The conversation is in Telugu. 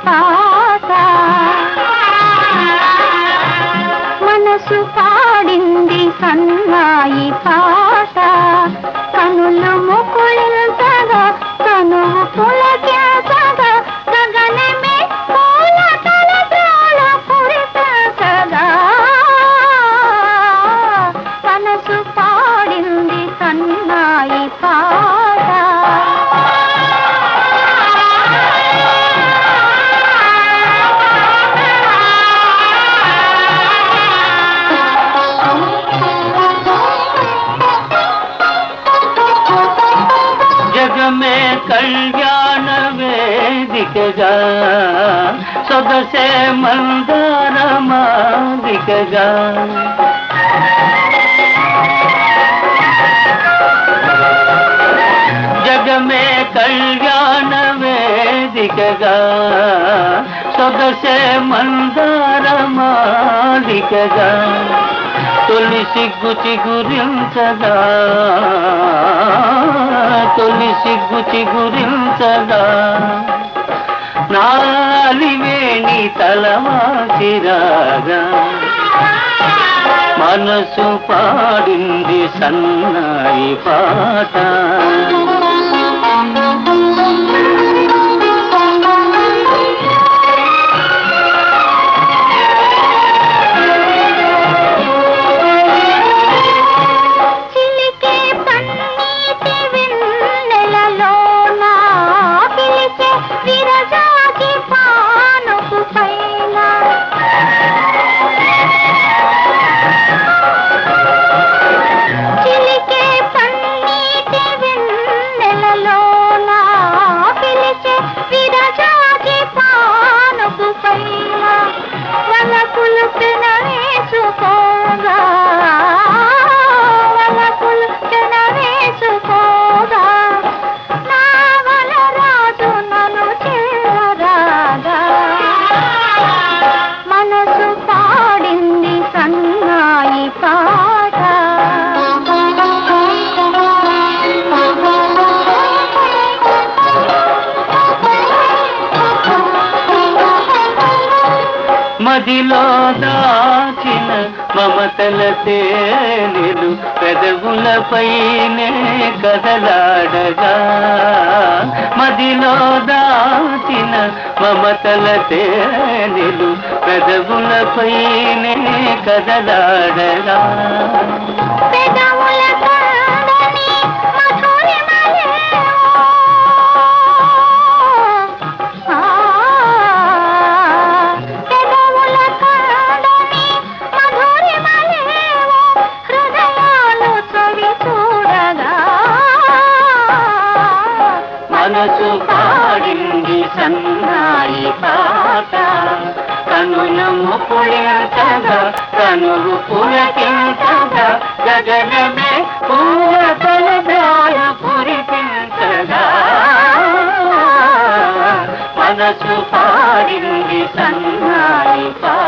పాట మనసు పాడింది సన్నాయి పాట కనులు ముకుళించగా కనువు పులకించగా గగనమే పూల తలద్రోల కురిపించగా మనసు పాడింది సన్నాయి పాట జగమే కళ్యాణ వేదికగా సొగసే మందార మాదికగా జగమే కళ్యాణ వేదికగా సొగసే మందార మాదికగా తొలి సిగ్గు చిగురించగా తొలి సిగ్గు చిగురించగా నాలివేణి తలవాసిరాగా మనసు పాడింది సన్నాయి పాట చిలికే పన్నీటి వెన్నెలలోన పిలిచే విరజాజి పానుపు పైన చిలికే పన్నీటి వెన్నెలలోన పిలిచే విరజాజి పానుపు పైన వలపులు పెనవేసుకోగా వలపులు పెనవేసుకోగా నా వలరాజు నన్ను చేరరాగా మనసు పాడింది సన్నాయి పాట మదిలో దాచిన మమతల తేనెలు పెదవులపైనే కదలాడగా మదిలో దాచిన మమతల తేనెలు పెదవులపైనే కదలాడగా పెదవుల కందని మధురిమలేవో. ఆ, పెదవుల కందని మధురిమలేవో. హృదయాలు చవి చూడగా మనసు పాడింది సన్నాయి పాట కనుల ముప్పుడించగా కనులు పులకించగా గగనమే పూల తలదాయ పురిపించగా మనసు పాడింది సన్నాయి పాట